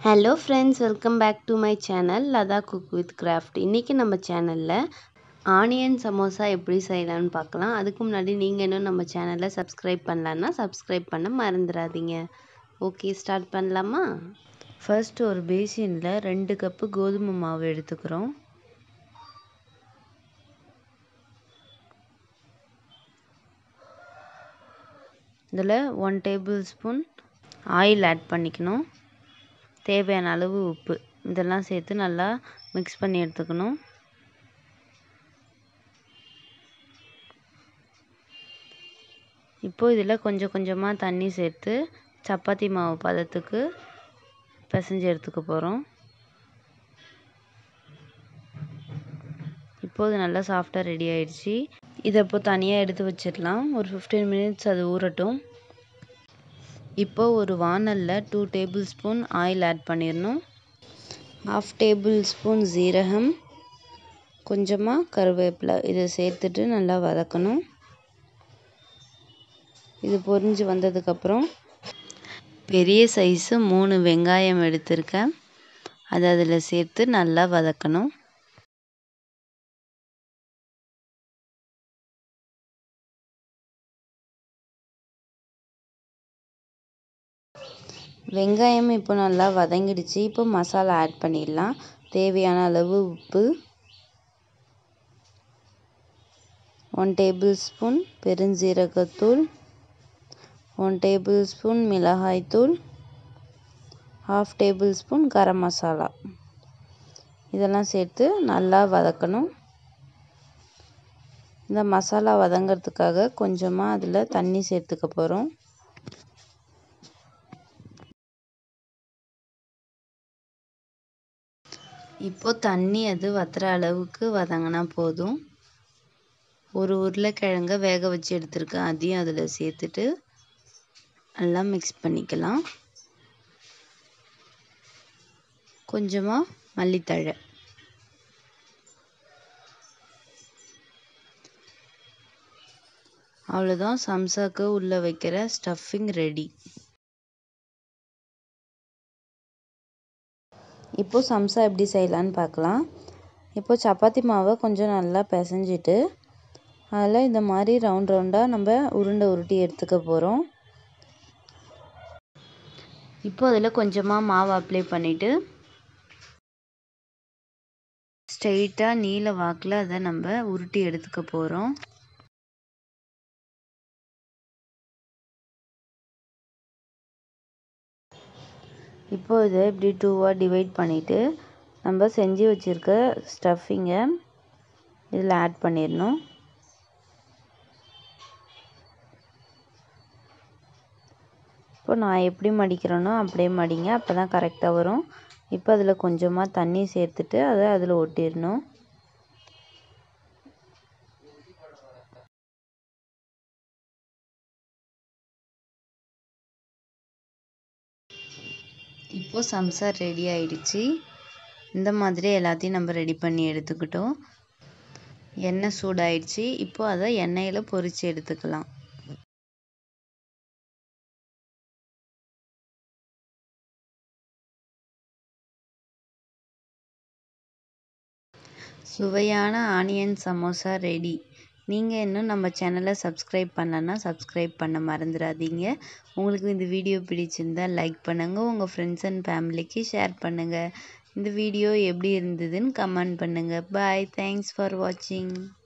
hello friends welcome back to my channel Latha cook with craft இன்றைக்கி நம்ம சேனலில் onion samosa எப்படி செய்யலாம்னு பார்க்கலாம் அதுக்கு முன்னாடி நீங்கள் இன்னும் நம்ம சேனலை சப்ஸ்கிரைப் பண்ணலான்னா சப்ஸ்கிரைப் பண்ண மறந்துடாதீங்க ஓகே ஸ்டார்ட் பண்ணலாமா ஃபர்ஸ்ட் ஒரு பேசினில் ரெண்டு கப்பு கோதுமை மாவு எடுத்துக்கிறோம் இதில் one tablespoon oil add பண்ணிக்கணும் தேவையான அளவு உப்பு இதெல்லாம் சேர்த்து நல்லா மிக்ஸ் பண்ணி எடுத்துக்கணும் இப்போது இதில் கொஞ்சம் கொஞ்சமாக தண்ணி சேர்த்து சப்பாத்தி மாவு பதத்துக்கு பிசைஞ்சு எடுத்துக்க போகிறோம் இப்போது நல்லா சாஃப்டாக ரெடி ஆயிடுச்சு இதை இப்போ தனியாக எடுத்து வச்சிடலாம் ஒரு ஃபிஃப்டீன் மினிட்ஸ் அது ஊறட்டும் இப்போ ஒரு வானலில் two tablespoon oil add பண்ணிடணும் ஹாஃப் டேபிள் ஸ்பூன் ஜீரகம் கொஞ்சமாக கருவேப்பிலை இதை சேர்த்துட்டு நல்லா வதக்கணும் இது பொரிஞ்சு வந்ததுக்கப்புறம் பெரிய சைஸு மூணு வெங்காயம் எடுத்திருக்கேன் அதை அதில் சேர்த்து நல்லா வதக்கணும் வெங்காயம் இப்போ நல்லா வதங்கிடுச்சு இப்போ மசாலா ஆட் பண்ணிடலாம் தேவையான அளவு உப்பு ஒன் டேபிள் ஸ்பூன் பெருஞ்சீரகத்தூள் ஒன் டேபிள் ஸ்பூன் மிளகாய்த்தூள் half tablespoon garam masala இதெல்லாம் சேர்த்து நல்லா வதக்கணும் இந்த மசாலா வதங்கிறதுக்காக கொஞ்சமாக அதில் தண்ணி சேர்த்துக்க போகிறோம் இப்போ தண்ணி அது வத்துற அளவுக்கு வதங்கினா போதும் ஒரு உருளைக்கிழங்க வேக வச்சு எடுத்துருக்கேன் அதையும் அதில் சேர்த்துட்டு நல்லா மிக்ஸ் பண்ணிக்கலாம் கொஞ்சமாக மல்லித்தழை அவ்வளோதான் சம்சாக்கு உள்ளே வைக்கிற ஸ்டஃபிங் ரெடி இப்போது சம்சா எப்படி செய்யலான்னு பார்க்கலாம் இப்போது சப்பாத்தி மாவை கொஞ்சம் நல்லா பிசைஞ்சிட்டு அதில் இந்த மாதிரி ரவுண்ட் ரவுண்டாக நம்ம உருண்டை உருட்டி எடுத்துக்க போகிறோம் இப்போ அதில் கொஞ்சமாக மாவு அப்ளை பண்ணிவிட்டு ஸ்ட்ரெயிட்டாக நீல வாக்கில் அதை நம்ம உருட்டி எடுத்துக்க போகிறோம் இப்போ இதை இப்படி டூவாக டிவைட் பண்ணிவிட்டு நம்ம செஞ்சு வச்சுருக்க ஸ்டஃபிங்கை இதில் ஆட் பண்ணிடணும் இப்போ நான் எப்படி மடிக்கிறேனோ அப்படியே மடிங்க அப்போ தான் கரெக்டாக வரும் இப்போ அதில் கொஞ்சமாக தண்ணி சேர்த்துட்டு அதை அதில் ஒட்டிடணும் இப்போது சம்சா ரெடி ஆயிடுச்சு இந்த மாதிரி எல்லாத்தையும் நம்ம ரெடி பண்ணி எடுத்துக்கிட்டோம் எண்ணெய் சூடாயிடுச்சு இப்போ அதை எண்ணெயில் பொரித்து எடுத்துக்கலாம் சுவையான ஆனியன் சமோசா ரெடி நீங்கள் இன்னும் நம்ம சேனலை சப்ஸ்கிரைப் பண்ணலன்னா சப்ஸ்கிரைப் பண்ண மறந்துடாதீங்க உங்களுக்கு இந்த வீடியோ பிடிச்சிருந்தா லைக் பண்ணுங்கள் உங்கள் ஃப்ரெண்ட்ஸ் அண்ட் ஃபேமிலிக்கு ஷேர் பண்ணுங்கள் இந்த வீடியோ எப்படி இருந்ததுன்னு கமெண்ட் பண்ணுங்கள் பாய் தேங்க்ஸ் ஃபார் வாட்சிங்